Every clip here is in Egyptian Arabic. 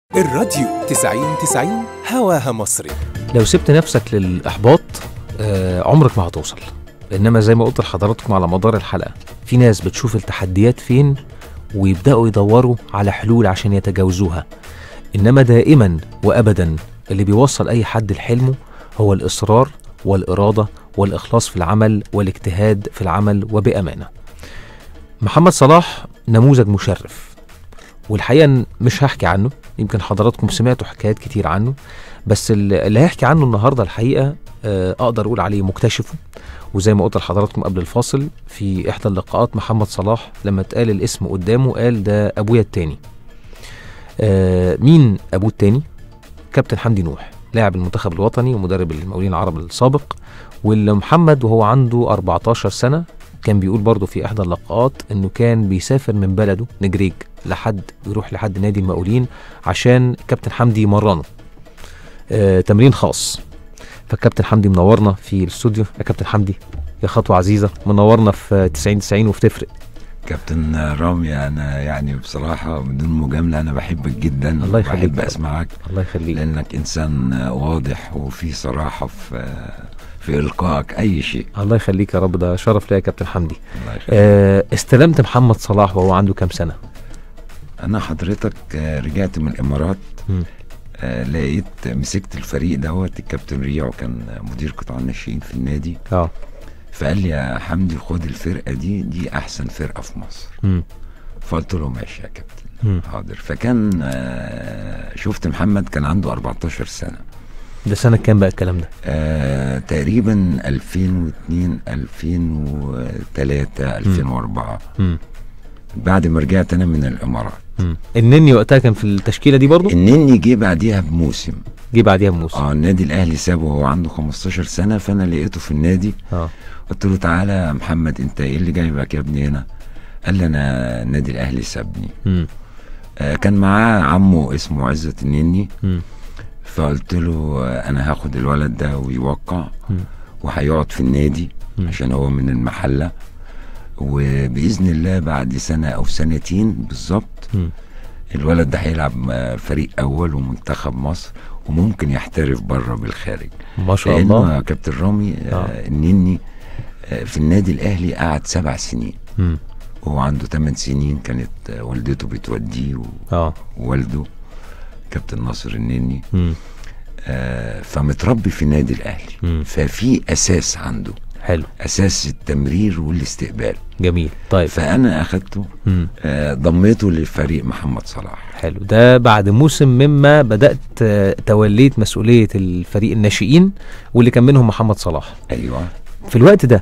الراديو 90 90 هواها مصري لو سبت نفسك للإحباط آه، عمرك ما هتوصل إنما زي ما قلت لحضراتكم على مدار الحلقة في ناس بتشوف التحديات فين ويبدأوا يدوروا على حلول عشان يتجاوزوها إنما دائما وأبدا اللي بيوصل أي حد لحلمه هو الإصرار والإرادة والإخلاص في العمل والاجتهاد في العمل وبأمانة محمد صلاح نموذج مشرف والحقيقة إن مش هحكي عنه يمكن حضراتكم سمعتوا حكايات كتير عنه بس اللي اللي هيحكي عنه النهارده الحقيقه آه، اقدر اقول عليه مكتشفه وزي ما قلت لحضراتكم قبل الفاصل في احدى اللقاءات محمد صلاح لما اتقال الاسم قدامه قال ده ابويا التاني آه، مين ابوه التاني كابتن حمدي نوح لاعب المنتخب الوطني ومدرب المقاولين العرب السابق واللي محمد وهو عنده 14 سنه كان بيقول برضه في احدى اللقاءات انه كان بيسافر من بلده نجريج لحد يروح لحد نادي المقاولين عشان كابتن حمدي يمرنه آه، تمرين خاص فالكابتن حمدي منورنا في الاستوديو يا كابتن حمدي يا خطوه عزيزه منورنا في 90 90 وبتفرق كابتن رامي انا يعني بصراحه بدون مجامله انا بحبك جدا الله يخليك يا بحب رب. اسمعك الله يخليك لانك انسان واضح وفي صراحه في في القائك اي شيء الله يخليك يا رب ده شرف ليا يا كابتن حمدي الله يخليك آه، استلمت محمد صلاح وهو عنده كام سنه انا حضرتك آه، رجعت من الامارات مم. آه، لقيت مسكت الفريق دوت الكابتن ريعو كان مدير قطاع الناشئين في النادي اه فقال لي يا حمدي خد الفرقه دي دي احسن فرقه في مصر مم. فقلت له ماشي يا كابتن مم. حاضر فكان آه، شفت محمد كان عنده 14 سنه ده سنه كام بقى الكلام ده آه تقريبا 2002 2003 2004 مم. بعد ما رجعت انا من الامارات مم. النني وقتها كان في التشكيله دي برضه النني جه بعديها بموسم جه بعديها بموسم اه النادي الاهلي سابه وهو عنده 15 سنه فانا لقيته في النادي اه قلت له تعالى يا محمد انت ايه اللي جايبك يا ابني هنا قال لي انا النادي الاهلي سابني مم. آه كان معاه عمه اسمه عزت النني مم. فقلت له آه، انا هاخد الولد ده ويوقع مم. وهيقعد في النادي مم. عشان هو من المحله وباذن الله بعد سنه او سنتين بالظبط مم. الولد ده هيلعب آه، فريق اول ومنتخب مصر وممكن يحترف بره بالخارج ما شاء لانه الله يا كابتن رامي آه. آه. النني آه، في النادي الاهلي قعد سبع سنين مم. وهو عنده ثمان سنين كانت آه، والدته بتوديه اه ووالده كابتن ناصر النني مم. آه فمتربي في النادي الاهلي مم. ففي اساس عنده حلو اساس التمرير والاستقبال جميل طيب فانا اخدته مم. آه ضميته لفريق محمد صلاح حلو ده بعد موسم مما بدأت آه، توليت مسؤولية الفريق الناشئين واللي كان منهم محمد صلاح ايوه في الوقت ده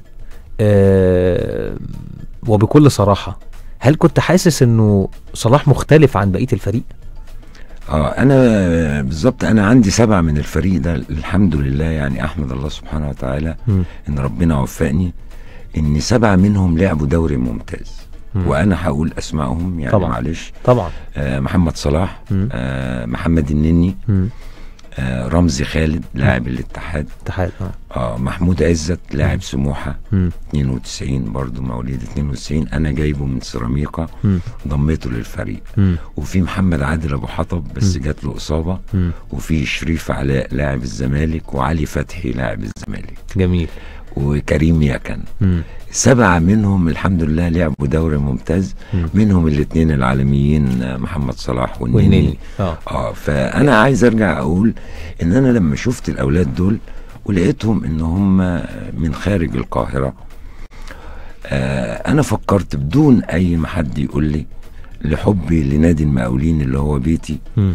آه، وبكل صراحة هل كنت حاسس انه صلاح مختلف عن بقية الفريق؟ اه انا بالظبط انا عندي سبعه من الفريق ده الحمد لله يعني احمد الله سبحانه وتعالى مم. ان ربنا وفقني ان سبعه منهم لعبوا دوري ممتاز مم. وانا هقول اسمائهم يعني طبعا. معلش طبعا آه محمد صلاح مم. آه محمد النني مم. آه رمزي خالد لاعب الاتحاد اتحاد اه اه محمود عزت لاعب سموحه مم. 92 برضو مواليد 92 انا جايبه من سيراميكا مم. ضميته للفريق مم. وفي محمد عادل ابو حطب بس مم. جات له اصابه مم. وفي شريف علاء لاعب الزمالك وعلي فتحي لاعب الزمالك جميل وكريم يكن مم. سبعة منهم الحمد لله لعبوا دوري ممتاز مم. منهم الاثنين العالميين آه، محمد صلاح والنني والنني اه اه فانا عايز ارجع اقول ان انا لما شفت الاولاد دول ولقيتهم ان هم من خارج القاهره آه انا فكرت بدون اي ما حد يقول لي لحبي لنادي المقاولين اللي هو بيتي مم.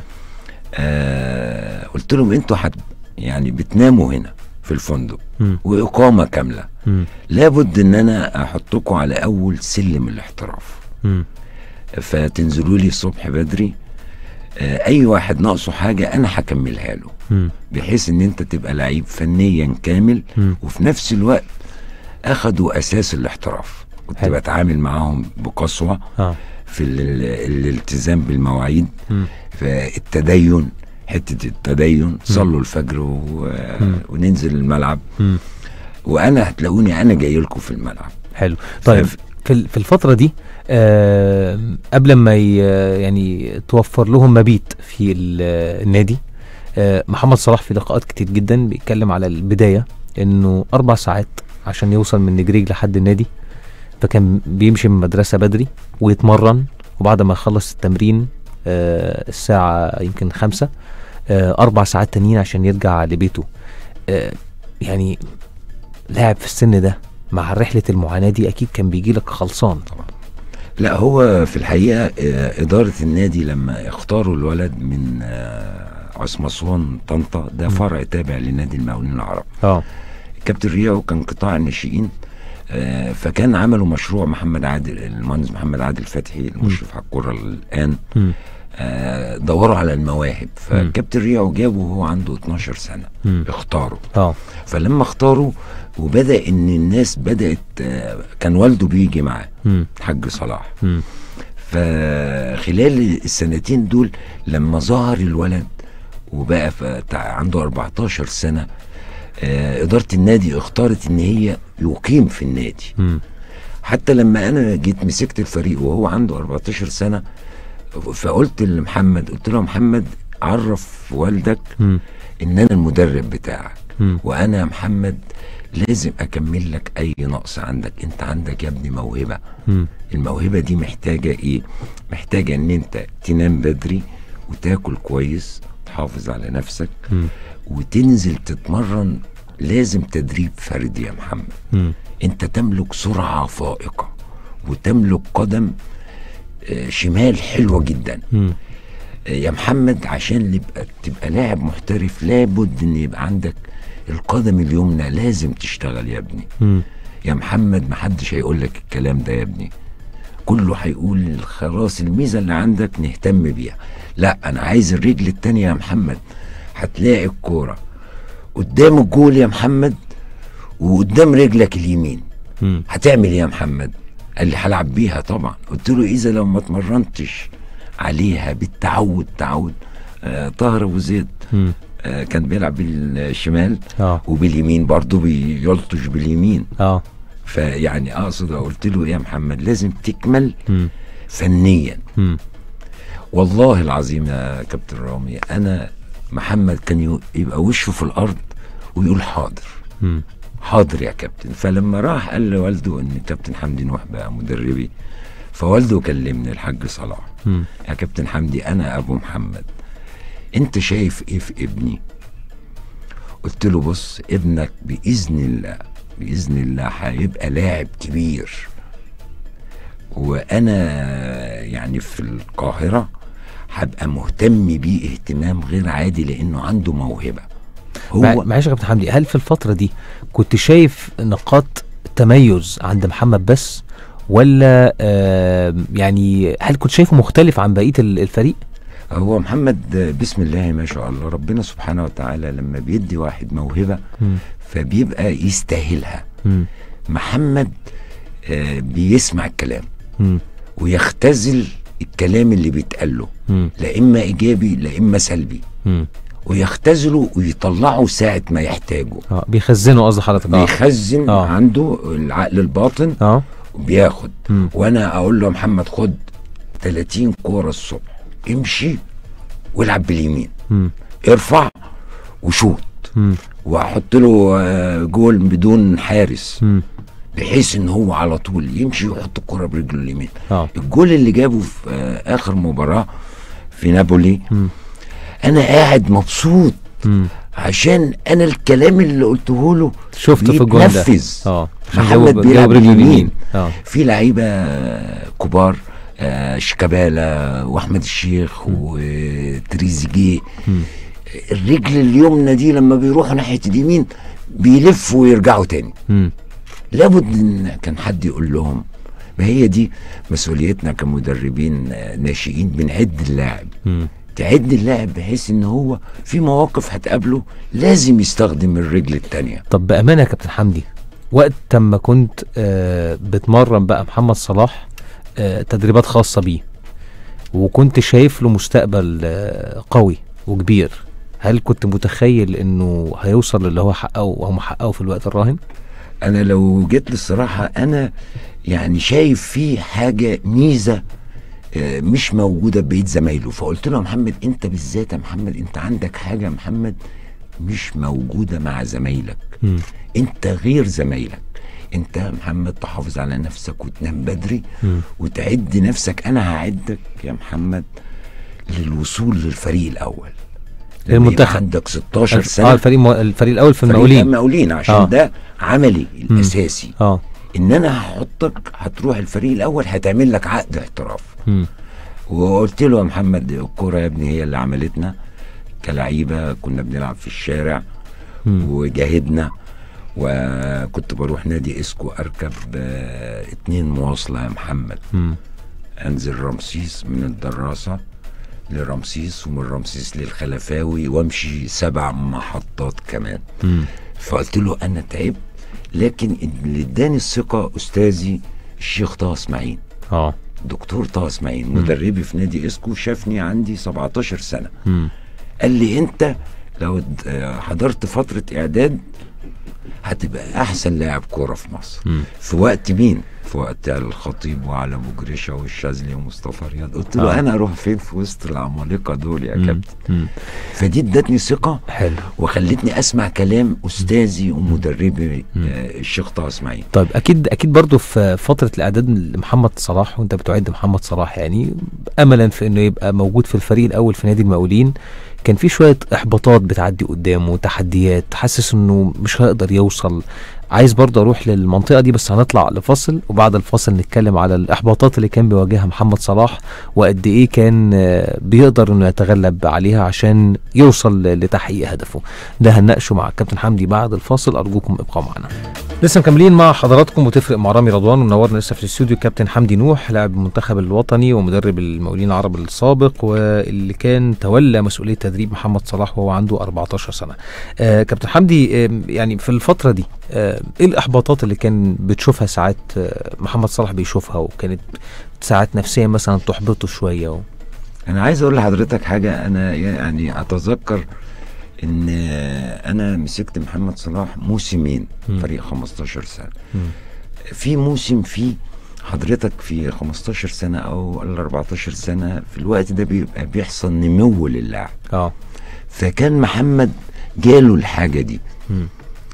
آه قلت لهم انتوا حد يعني بتناموا هنا في الفندق مم. واقامه كامله مم. لابد ان انا احطكم على اول سلم الاحتراف مم. فتنزلوا لي الصبح بدري آه، اي واحد ناقصه حاجه انا هكملها له مم. بحيث ان انت تبقى لعيب فنيا كامل مم. وفي نفس الوقت اخدوا اساس الاحتراف كنت حلو. بتعامل معاهم بقسوه اه في ال- ال- الالتزام بالمواعيد مم. فالتدين حته التدين صلوا الفجر و... مم. وننزل الملعب مم. وانا هتلاقوني انا جاي لكم في الملعب حلو طيب فف- في ال- في الفتره دي آه قبل ما ي- يعني توفر لهم مبيت في ال- النادي آه محمد صلاح في لقاءات كتير جدا بيتكلم على البدايه انه اربع ساعات عشان يوصل من نجريج لحد النادي فكان بيمشي من المدرسه بدري ويتمرن وبعد ما يخلص التمرين آه الساعه يمكن خمسة آه اربع ساعات تانيين عشان يرجع لبيته آه يعني لاعب في السن ده مع رحله المعاناه دي اكيد كان بيجي لك خلصان طبعا لا هو في الحقيقه آه، اداره النادي لما اختاروا الولد من آه، عثمان اسوان طنطا ده فرع تابع لنادي المقاولين العرب اه كابتن رياو كان قطاع الناشئين آه، فكان عملوا مشروع محمد عادل المهندس محمد عادل فتحي المشرف على الكره الان مم. آه، دوروا على المواهب فكابتن رياو جابه وهو عنده 12 سنه مم. اختاره اه فلما اختاروا وبدا ان الناس بدات آه، كان والده بيجي معاه مم. الحاج صلاح مم. فخلال السنتين دول لما ظهر الولد وبقى ف- عنده 14 سنه آه، اداره النادي اختارت ان هي يقيم في النادي مم. حتى لما انا جيت مسكت الفريق وهو عنده 14 سنه فقلت لمحمد قلت له يا محمد عرف والدك مم. ان انا المدرب بتاعك مم. وانا يا محمد لازم اكمل لك اي نقص عندك انت عندك يا ابني موهبه مم. الموهبه دي محتاجه ايه محتاجه ان انت تنام بدري وتاكل كويس تحافظ على نفسك مم. وتنزل تتمرن لازم تدريب فردي يا محمد مم. انت تملك سرعه فائقه وتملك قدم آه، شمال حلوه جدا مم. آه، يا محمد عشان يبقى تبقى لاعب محترف لابد ان يبقى عندك القدم اليمنى لازم تشتغل يا ابني مم. يا محمد محدش هيقول لك الكلام ده يا ابني كله هيقول خلاص الميزه اللي عندك نهتم بيها لا انا عايز الرجل التانية يا محمد هتلاقي الكوره قدام الجول يا محمد وقدام رجلك اليمين مم. هتعمل ايه يا محمد قال لي هلعب بيها طبعا قلت له اذا لو ما اتمرنتش عليها بالتعود تعود آه طاهر ابو زيد مم. آه كان بيلعب بالشمال اه وباليمين برضه بيلطش باليمين اه فيعني اقصد قلت له يا محمد لازم تكمل مم. فنيا مم. والله العظيم يا كابتن رامي انا محمد كان يو- يبقى وشه في الارض ويقول حاضر مم. حاضر يا كابتن فلما راح قال لوالده ان كابتن حمدي نوح بقى مدربي فوالده كلمني الحاج صلاح مم. يا كابتن حمدي انا ابو محمد انت شايف ايه في ابني قلت له بص ابنك باذن الله باذن الله هيبقى لاعب كبير وانا يعني في القاهره هبقى مهتم بيه اهتمام غير عادي لانه عنده موهبه مع- هو معلش يا كابتن حمدي هل في الفتره دي كنت شايف نقاط تميز عند محمد بس ولا آه يعني هل كنت شايفه مختلف عن بقيه ال- الفريق؟ هو محمد بسم الله ما شاء الله ربنا سبحانه وتعالى لما بيدي واحد موهبه مم. فبيبقى يستاهلها مم. محمد آه، بيسمع الكلام مم. ويختزل الكلام اللي بيتقال له مم. لا اما ايجابي لا اما سلبي مم. ويختزله ويطلعه ساعه ما يحتاجه اه بيخزنوا قصدي حضرتك اه بيخزن آه. عنده العقل الباطن اه وبياخد مم. وانا اقول له يا محمد خد 30 كوره الصبح امشي والعب باليمين مم. ارفع وشوط مم. واحط له آه، جول بدون حارس مم. بحيث ان هو على طول يمشي ويحط الكره برجله اليمين اه الجول اللي جابه في آه، اخر مباراه في نابولي مم. انا قاعد مبسوط مم. عشان انا الكلام اللي قلته له شفته في الجون ده بيتنفذ اه عشان محمد جابوا- بيلعب جابوا برجله باليمين. اه في لعيبه كبار آه، شيكابالا واحمد الشيخ وتريزيجيه مم. الرجل اليمنى دي لما بيروحوا ناحيه اليمين بيلفوا ويرجعوا تاني مم. لابد ان كان حد يقول لهم ما هي دي مسؤوليتنا كمدربين آه، ناشئين بنعد اللاعب مم. تعد اللاعب بحيث ان هو في مواقف هتقابله لازم يستخدم الرجل التانية طب بامانه يا كابتن حمدي وقت ما كنت آه بتمرن بقى محمد صلاح آه تدريبات خاصه بيه وكنت شايف له مستقبل آه قوي وكبير هل كنت متخيل انه هيوصل للي هو حققه او محققه في الوقت الراهن؟ انا لو جيت للصراحه انا يعني شايف فيه حاجه ميزه آه، مش موجوده بقيه زمايله فقلت له يا محمد انت بالذات يا محمد انت عندك حاجه يا محمد مش موجوده مع زمايلك مم. انت غير زمايلك انت يا محمد تحافظ على نفسك وتنام بدري مم. وتعد نفسك انا هعدك يا محمد للوصول للفريق الاول لما يبقى للمنتخب. عندك 16 اه سنه الفريق مو... الفريق الاول في فريق المقاولين المقاولين عشان آه. ده عملي الاساسي اه ان انا هحطك هتروح الفريق الاول هتعمل لك عقد احتراف مم. وقلت له يا محمد الكوره يا ابني هي اللي عملتنا كلعيبه كنا بنلعب في الشارع مم. وجاهدنا وكنت بروح نادي اسكو اركب آه، اتنين مواصله يا محمد مم. انزل رمسيس من الدراسه لرمسيس ومن رمسيس للخلفاوي وامشي سبع محطات كمان مم. فقلت له انا تعبت لكن اللي اداني الثقه استاذي الشيخ طه اسماعيل اه دكتور طه اسماعيل مدربي في نادي اسكو شافني عندي 17 سنه مم. قال لي انت لو د- آه، حضرت فتره اعداد هتبقى احسن لاعب كوره في مصر مم. في وقت مين في وقت علي الخطيب وعلى ابو جريشه والشاذلي ومصطفى رياض قلت له آه. انا اروح فين في وسط العمالقه دول يا مم. كابتن مم. فدي ادتني ثقه حلو وخلتني اسمع كلام استاذي ومدربي آه، الشيخ طه اسماعيل طيب اكيد اكيد برضو في فتره الاعداد لمحمد صلاح وانت بتعد محمد صلاح يعني املا في انه يبقى موجود في الفريق الاول في نادي المقاولين كان في شويه احباطات بتعدي قدامه تحديات حاسس انه مش هيقدر يوصل عايز برضه اروح للمنطقه دي بس هنطلع لفصل وبعد الفصل نتكلم على الاحباطات اللي كان بيواجهها محمد صلاح وقد ايه كان آه، بيقدر انه يتغلب عليها عشان يوصل لتحقيق هدفه ده هنناقشه مع الكابتن حمدي بعد الفاصل ارجوكم ابقوا معنا لسه مكملين مع حضراتكم وتفرق مع رامي رضوان ومنورنا لسه في الاستوديو كابتن حمدي نوح لاعب المنتخب الوطني ومدرب المقاولين العرب السابق واللي كان تولى مسؤوليه تدريب محمد صلاح وهو عنده 14 سنه. آه كابتن حمدي آه يعني في الفتره دي آه ايه الاحباطات اللي كان بتشوفها ساعات آه محمد صلاح بيشوفها وكانت ساعات نفسيا مثلا تحبطه شويه و... انا عايز اقول لحضرتك حاجه انا يعني اتذكر ان انا مسكت محمد صلاح موسمين مم. فريق 15 سنه مم. في موسم فيه حضرتك في 15 سنه او ال 14 سنه في الوقت ده بيبقى بيحصل نمو للاعب اه فكان محمد جاله الحاجه دي مم.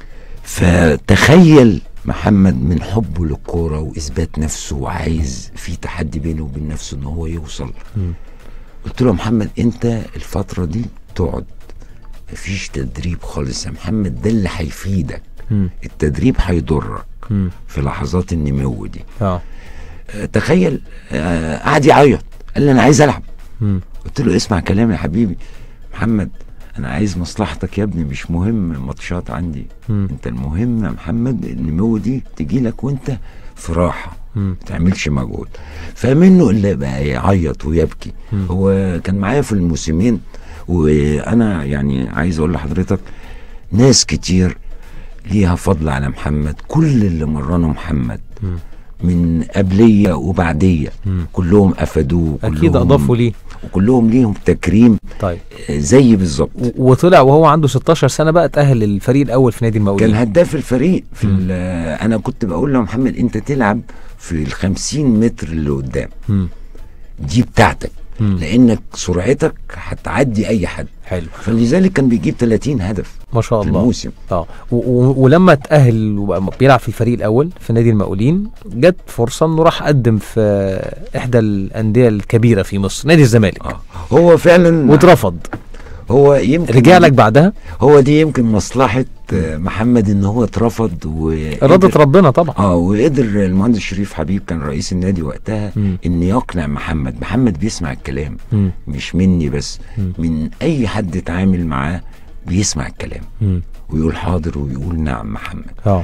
فتخيل محمد من حبه للكوره واثبات نفسه وعايز في تحدي بينه وبين نفسه ان هو يوصل مم. قلت له يا محمد انت الفتره دي تقعد مفيش تدريب خالص يا محمد ده اللي هيفيدك مم. التدريب هيضرك مم. في لحظات النمو دي اه آه، تخيل آه، قعد يعيط قال لي انا عايز العب مم. قلت له اسمع كلامي يا حبيبي محمد انا عايز مصلحتك يا ابني مش مهم ماتشات عندي مم. انت المهم يا محمد النمو دي تجي لك وانت في راحه مم. ما تعملش مجهود فمنه اللي بقى يعيط ويبكي مم. هو كان معايا في الموسمين وانا يعني عايز اقول لحضرتك ناس كتير ليها فضل على محمد كل اللي مرنه محمد مم. من قبليه وبعديه مم. كلهم افادوه اكيد كلهم- اضافوا ليه وكلهم ليهم تكريم طيب آه، زي بالظبط و- وطلع وهو عنده 16 سنه بقى اتاهل للفريق الاول في نادي المقاولين كان هداف الفريق في مم. ال- انا كنت بقول له محمد انت تلعب في ال 50 متر اللي قدام مم. دي بتاعتك مم. لانك سرعتك هتعدي اي حد حلو فلذلك كان بيجيب 30 هدف ما شاء في الله الموسم اه و- و- ولما اتاهل وبقى بيلعب في الفريق الاول في نادي المقاولين جت فرصه انه راح قدم في احدى الانديه الكبيره في مصر نادي الزمالك اه هو فعلا واترفض هو يمكن رجع لك بعدها هو دي يمكن مصلحه آه، محمد ان هو اترفض و اراده ربنا طبعا اه وقدر المهندس شريف حبيب كان رئيس النادي وقتها مم. ان يقنع محمد محمد بيسمع الكلام مم. مش مني بس مم. من اي حد اتعامل معاه بيسمع الكلام مم. ويقول حاضر ويقول نعم محمد اه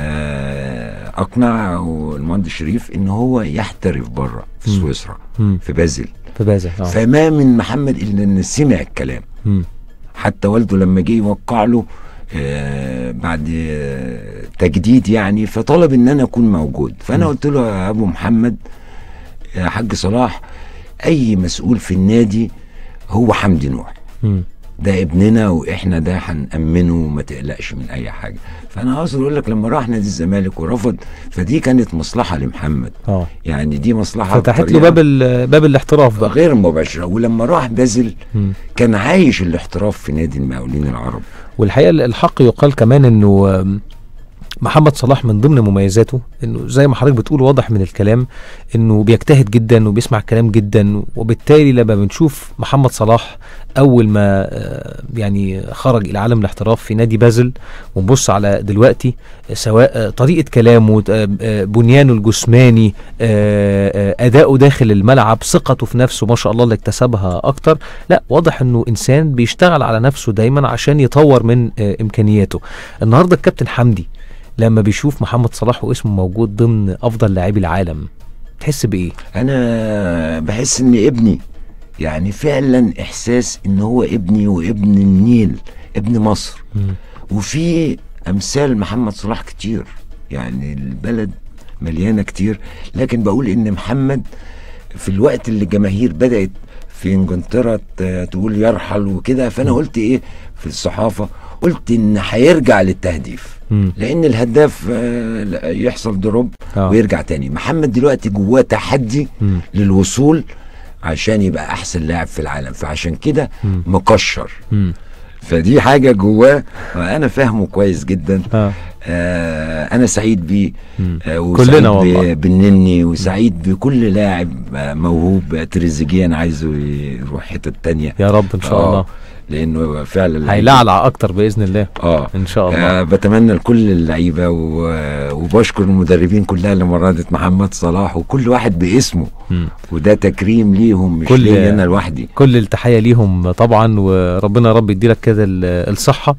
آه اقنع المهندس شريف ان هو يحترف بره في مم. سويسرا مم. في بازل في بازل اه فما من محمد الا ان سمع الكلام مم. حتى والده لما جه يوقع له آه بعد آه تجديد يعني فطلب ان انا اكون موجود فانا مم. قلت له يا ابو محمد يا حاج صلاح اي مسؤول في النادي هو حمدي نوح مم. ده ابننا واحنا ده هنأمنه وما تقلقش من اي حاجه فانا اقصد اقول لك لما راح نادي الزمالك ورفض فدي كانت مصلحه لمحمد اه يعني دي مصلحه فتحت له بطريقة باب ال- باب الاحتراف بقى غير مباشره ولما راح بازل مم. كان عايش الاحتراف في نادي المقاولين العرب والحقيقه الحق يقال كمان انه آم، محمد صلاح من ضمن مميزاته انه زي ما حضرتك بتقول واضح من الكلام انه بيجتهد جدا وبيسمع الكلام جدا وبالتالي لما بنشوف محمد صلاح اول ما آه، يعني خرج الى عالم الاحتراف في نادي بازل ونبص على دلوقتي سواء آه، طريقه كلامه آه، آه، بنيانه الجسماني آه، آه، اداؤه داخل الملعب ثقته في نفسه ما شاء الله اللي اكتسبها اكتر لا واضح انه انسان بيشتغل على نفسه دايما عشان يطور من آه، امكانياته النهارده الكابتن حمدي لما بيشوف محمد صلاح واسمه موجود ضمن افضل لاعبي العالم تحس بايه انا بحس ان ابني يعني فعلا احساس ان هو ابني وابن النيل ابن مصر وفي امثال محمد صلاح كتير يعني البلد مليانه كتير لكن بقول ان محمد في الوقت اللي الجماهير بدات في انجلترا ت- تقول يرحل وكده فانا قلت ايه في الصحافه قلت ان هيرجع للتهديف مم. لان الهداف آه، لا، يحصل دروب آه. ويرجع تاني محمد دلوقتي جواه تحدي مم. للوصول عشان يبقى احسن لاعب في العالم فعشان كده مم. مكشر مم. فدي حاجه جواه وانا فاهمه كويس جدا اه آه انا سعيد بيه مم. آه وسعيد كلنا والله. ب- بالنني وسعيد بكل لاعب آه، موهوب تريزيجيه انا عايزه يروح حته تانية يا رب ان شاء آه، الله لانه فعلا لعيب- هيلعلع اكتر باذن الله اه ان شاء الله آه بتمنى لكل اللعيبه و- وبشكر المدربين كلها اللي مرضت محمد صلاح وكل واحد باسمه مم. وده تكريم ليهم مش كل- ليا انا لوحدي كل التحيه ليهم طبعا وربنا يا رب يديلك كده ال- الصحه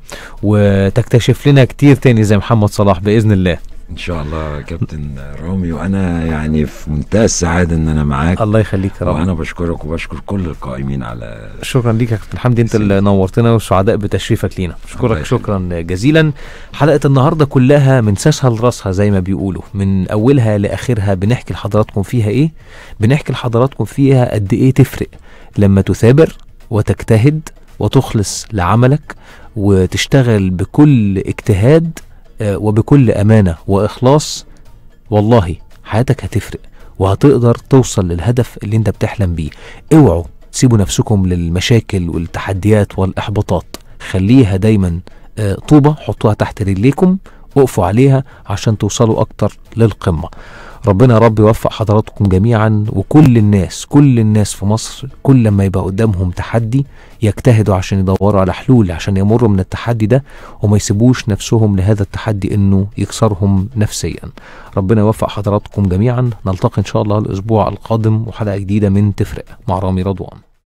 وتكتشف لنا كتير تاني زي محمد صلاح باذن الله ان شاء الله يا كابتن رامي وانا يعني في منتهى السعاده ان انا معاك الله يخليك يا رب وانا بشكرك وبشكر كل القائمين على شكرا ليك يا كابتن حمدي انت اللي نورتنا وسعداء بتشريفك لينا الله اشكرك يخليك. شكرا جزيلا حلقه النهارده كلها من ساسها لراسها زي ما بيقولوا من اولها لاخرها بنحكي لحضراتكم فيها ايه بنحكي لحضراتكم فيها قد ايه تفرق لما تثابر وتجتهد وتخلص لعملك وتشتغل بكل اجتهاد آه، وبكل امانه واخلاص والله حياتك هتفرق وهتقدر توصل للهدف اللي انت بتحلم بيه اوعوا تسيبوا نفسكم للمشاكل والتحديات والاحباطات خليها دايما آه، طوبه حطوها تحت رجليكم وقفوا عليها عشان توصلوا اكتر للقمه ربنا يا رب يوفق حضراتكم جميعا وكل الناس كل الناس في مصر كل لما يبقى قدامهم تحدي يجتهدوا عشان يدوروا على حلول عشان يمروا من التحدي ده وما يسيبوش نفسهم لهذا التحدي انه يكسرهم نفسيا ربنا يوفق حضراتكم جميعا نلتقي ان شاء الله الاسبوع القادم وحلقه جديده من تفرق مع رامي رضوان